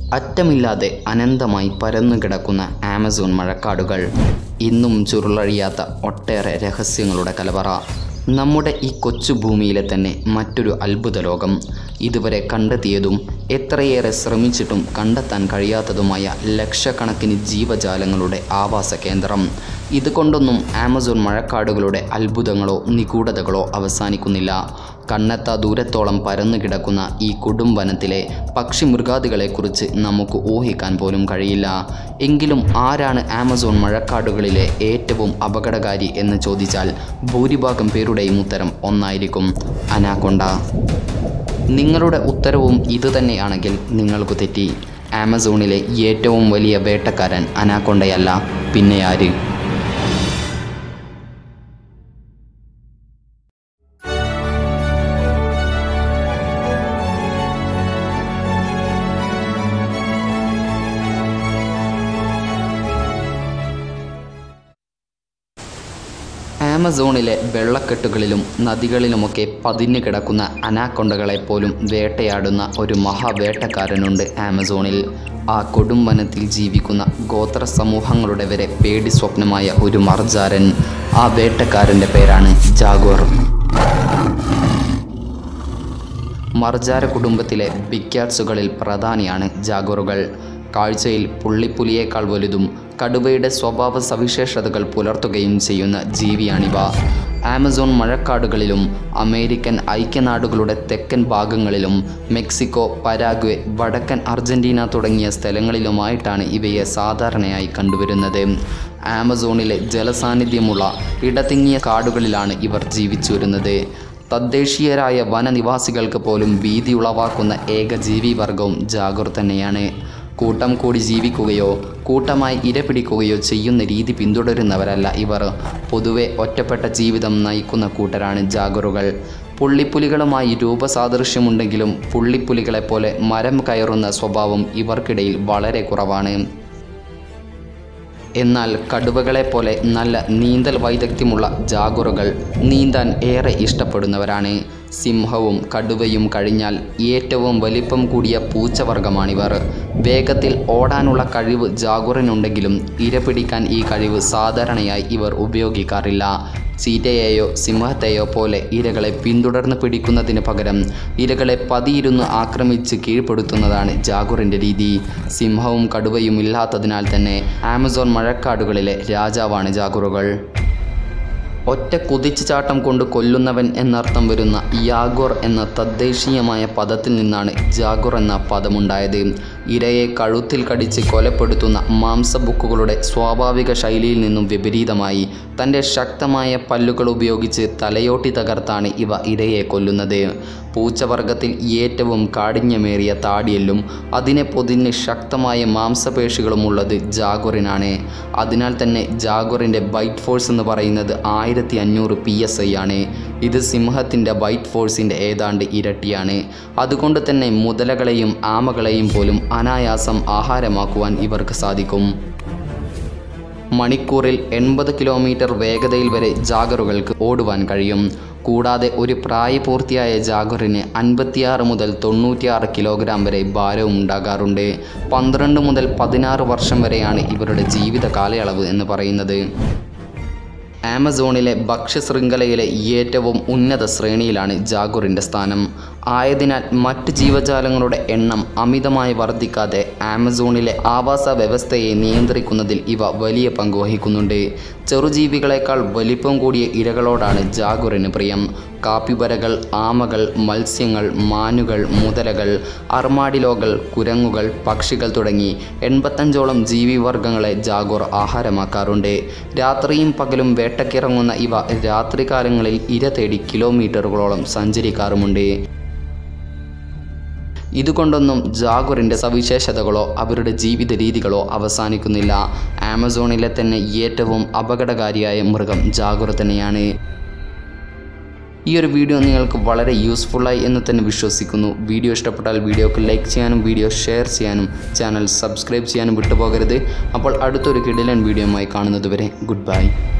അറ്റമില്ലാതെ അനന്തമായി പരന്നു കിടക്കുന്ന ആമസോൺ മഴക്കാടുകൾ ഇന്നും ചുരുളഴിയാത്ത ഒട്ടേറെ രഹസ്യങ്ങളുടെ കലവറ നമ്മുടെ ഈ കൊച്ചു ഭൂമിയിലെ തന്നെ മറ്റൊരു അത്ഭുത ലോകം ഇതുവരെ കണ്ടെത്തിയതും എത്രയേറെ ശ്രമിച്ചിട്ടും കണ്ടെത്താൻ കഴിയാത്തതുമായ ലക്ഷക്കണക്കിന് ജീവജാലങ്ങളുടെ ആവാസ കേന്ദ്രം ഇതുകൊണ്ടൊന്നും ആമസോൺ മഴക്കാടുകളുടെ അത്ഭുതങ്ങളോ നിഗൂഢതകളോ അവസാനിക്കുന്നില്ല കണ്ണെത്താ ദൂരത്തോളം പരന്നു കിടക്കുന്ന ഈ കൊടുംവനത്തിലെ പക്ഷിമൃഗാദികളെക്കുറിച്ച് നമുക്ക് ഊഹിക്കാൻ പോലും കഴിയില്ല എങ്കിലും ആരാണ് ആമസോൺ മഴക്കാടുകളിലെ ഏറ്റവും അപകടകാരി എന്ന് ചോദിച്ചാൽ ഭൂരിഭാഗം പേരുടെയും ഉത്തരം ഒന്നായിരിക്കും അനാക്കൊണ്ട നിങ്ങളുടെ ഉത്തരവും ഇതുതന്നെയാണെങ്കിൽ നിങ്ങൾക്ക് തെറ്റി ആമസോണിലെ ഏറ്റവും വലിയ വേട്ടക്കാരൻ അനാക്കൊണ്ടയല്ല പിന്നെ ആര് ആമസോണിലെ വെള്ളക്കെട്ടുകളിലും നദികളിലുമൊക്കെ പതിഞ്ഞു കിടക്കുന്ന അനാക്കൊണ്ടകളെപ്പോലും വേട്ടയാടുന്ന ഒരു മഹാവേട്ടക്കാരനുണ്ട് ആമസോണിൽ ആ കൊടും വനത്തിൽ ജീവിക്കുന്ന ഗോത്ര സമൂഹങ്ങളുടെ വരെ പേടി സ്വപ്നമായ ഒരു മർജാരൻ ആ വേട്ടക്കാരൻ്റെ പേരാണ് ജാഗോർ മർജാര കുടുംബത്തിലെ ബിക്യാറ്റ്സുകളിൽ പ്രധാനിയാണ് ജാഗോറുകൾ കാഴ്ചയിൽ പുള്ളിപ്പുലിയേക്കാൾ വലുതും കടുവയുടെ സ്വഭാവ സവിശേഷതകൾ പുലർത്തുകയും ചെയ്യുന്ന ജീവിയാണിവ ആമസോൺ മഴക്കാടുകളിലും അമേരിക്കൻ ഐക്യനാടുകളുടെ തെക്കൻ ഭാഗങ്ങളിലും മെക്സിക്കോ പരാഗ്വെ വടക്കൻ അർജന്റീന തുടങ്ങിയ സ്ഥലങ്ങളിലുമായിട്ടാണ് ഇവയെ സാധാരണയായി കണ്ടുവരുന്നത് ആമസോണിലെ ജലസാന്നിധ്യമുള്ള ഇടതിങ്ങിയ കാടുകളിലാണ് ഇവർ ജീവിച്ചു വരുന്നത് തദ്ദേശീയരായ വനനിവാസികൾക്ക് പോലും ഭീതി ഉളവാക്കുന്ന ഏക ജീവിവർഗവും ജാഗർ തന്നെയാണ് കൂട്ടം കൂടി ജീവിക്കുകയോ കൂട്ടമായി ഇരപിടിക്കുകയോ ചെയ്യുന്ന രീതി പിന്തുടരുന്നവരല്ല ഇവർ പൊതുവെ ഒറ്റപ്പെട്ട ജീവിതം നയിക്കുന്ന കൂട്ടരാണ് ജാഗറുകൾ പുള്ളിപ്പുലികളുമായി രൂപസാദൃശ്യമുണ്ടെങ്കിലും പുള്ളിപ്പുലികളെപ്പോലെ മരം കയറുന്ന സ്വഭാവം ഇവർക്കിടയിൽ വളരെ കുറവാണ് എന്നാൽ കടുവകളെപ്പോലെ നല്ല നീന്തൽ വൈദഗ്ധ്യമുള്ള ജാഗുറുകൾ നീന്താൻ ഏറെ ഇഷ്ടപ്പെടുന്നവരാണ് സിംഹവും കടുവയും കഴിഞ്ഞാൽ ഏറ്റവും വലിപ്പം കൂടിയ പൂച്ചവർഗമാണിവർ വേഗത്തിൽ ഓടാനുള്ള കഴിവ് ജാഗുറിനുണ്ടെങ്കിലും ഇരപിടിക്കാൻ ഈ കഴിവ് സാധാരണയായി ഇവർ ഉപയോഗിക്കാറില്ല ചീറ്റയെയോ സിംഹത്തെയോ പോലെ ഇരകളെ പിന്തുടർന്ന് പിടിക്കുന്നതിന് പകരം ഇരകളെ പതിയിരുന്ന് ആക്രമിച്ച് കീഴ്പ്പെടുത്തുന്നതാണ് ജാഗുറിൻ്റെ രീതി സിംഹവും കടുവയും ഇല്ലാത്തതിനാൽ തന്നെ ആമസോൺ മഴക്കാടുകളിലെ രാജാവാണ് ജാഗുറുകൾ ഒറ്റ കുതിച്ചുചാട്ടം കൊണ്ട് കൊല്ലുന്നവൻ എന്നർത്ഥം വരുന്ന യാഗോർ എന്ന തദ്ദേശീയമായ പദത്തിൽ നിന്നാണ് ജാഗോർ എന്ന പദമുണ്ടായത് ഇരയെ കഴുത്തിൽ കടിച്ച് കൊലപ്പെടുത്തുന്ന മാംസബുക്കുകളുടെ സ്വാഭാവിക ശൈലിയിൽ നിന്നും വിപരീതമായി തൻ്റെ ശക്തമായ പല്ലുകൾ ഉപയോഗിച്ച് തലയോട്ടി തകർത്താണ് ഇവ ഇരയെ കൊല്ലുന്നത് പൂച്ചവർഗത്തിൽ ഏറ്റവും കാഠിന്യമേറിയ താടിയല്ലും അതിനെ പൊതിഞ്ഞ് ശക്തമായ മാംസപേശികളും ഉള്ളത് ജാഗോറിനാണ് അതിനാൽ തന്നെ ജാഗോറിൻ്റെ ബൈറ്റ് ഫോഴ്സ് എന്ന് പറയുന്നത് ആയിരത്തി അഞ്ഞൂറ് പി എസ് ഐ ആണ് ഇത് സിംഹത്തിൻ്റെ ബൈറ്റ് ഫോഴ്സിൻ്റെ ഏതാണ്ട് ഇരട്ടിയാണ് അതുകൊണ്ട് തന്നെ മുതലകളെയും ആമകളെയും പോലും അനായാസം ആഹാരമാക്കുവാൻ ഇവർക്ക് സാധിക്കും മണിക്കൂറിൽ എൺപത് കിലോമീറ്റർ വേഗതയിൽ വരെ ജാഗറുകൾക്ക് ഓടുവാൻ കഴിയും കൂടാതെ ഒരു പ്രായപൂർത്തിയായ ജാഗറിന് അൻപത്തിയാറ് മുതൽ തൊണ്ണൂറ്റിയാറ് കിലോഗ്രാം വരെ ഭാരവും ഉണ്ടാകാറുണ്ട് പന്ത്രണ്ട് മുതൽ പതിനാറ് വർഷം വരെയാണ് ഇവരുടെ ജീവിത കാലയളവ് എന്ന് പറയുന്നത് ആമസോണിലെ ഭക്ഷ്യശൃംഖലയിലെ ഏറ്റവും ഉന്നത ശ്രേണിയിലാണ് ജാഗുറിൻ്റെ സ്ഥാനം ആയതിനാൽ മറ്റ് ജീവജാലങ്ങളുടെ എണ്ണം അമിതമായി വർദ്ധിക്കാതെ ആമസോണിലെ ആവാസ വ്യവസ്ഥയെ നിയന്ത്രിക്കുന്നതിൽ ഇവ വലിയ പങ്ക് വഹിക്കുന്നുണ്ട് ചെറുജീവികളെക്കാൾ വലിപ്പം കൂടിയ ഇരകളോടാണ് ജാഗുറിന് പ്രിയം കാപ്പിവരകൾ ആമകൾ മത്സ്യങ്ങൾ മാനുകൾ മുതലകൾ അർമാഡിലോകൾ കുരങ്ങുകൾ പക്ഷികൾ തുടങ്ങി എൺപത്തഞ്ചോളം ജീവിവർഗങ്ങളെ ജാഗോർ ആഹാരമാക്കാറുണ്ട് രാത്രിയും പകലും വേട്ടക്കിറങ്ങുന്ന ഇവ രാത്രികാലങ്ങളിൽ ഇര തേടി കിലോമീറ്ററുകളോളം സഞ്ചരിക്കാറുമുണ്ട് ഇതുകൊണ്ടൊന്നും ജാഗുറിൻ്റെ സവിശേഷതകളോ അവരുടെ ജീവിത രീതികളോ അവസാനിക്കുന്നില്ല ആമസോണിലെ തന്നെ ഏറ്റവും അപകടകാരിയായ മൃഗം ജാഗുർ തന്നെയാണ് ഈ ഒരു വീഡിയോ നിങ്ങൾക്ക് വളരെ യൂസ്ഫുള്ളായി എന്ന് തന്നെ വിശ്വസിക്കുന്നു വീഡിയോ ഇഷ്ടപ്പെട്ടാൽ വീഡിയോക്ക് ലൈക്ക് ചെയ്യാനും വീഡിയോ ഷെയർ ചെയ്യാനും ചാനൽ സബ്സ്ക്രൈബ് ചെയ്യാനും വിട്ടുപോകരുത് അപ്പോൾ അടുത്തൊരു കിടിലൻ വീഡിയോയുമായി കാണുന്നതുവരെ ഗുഡ് ബൈ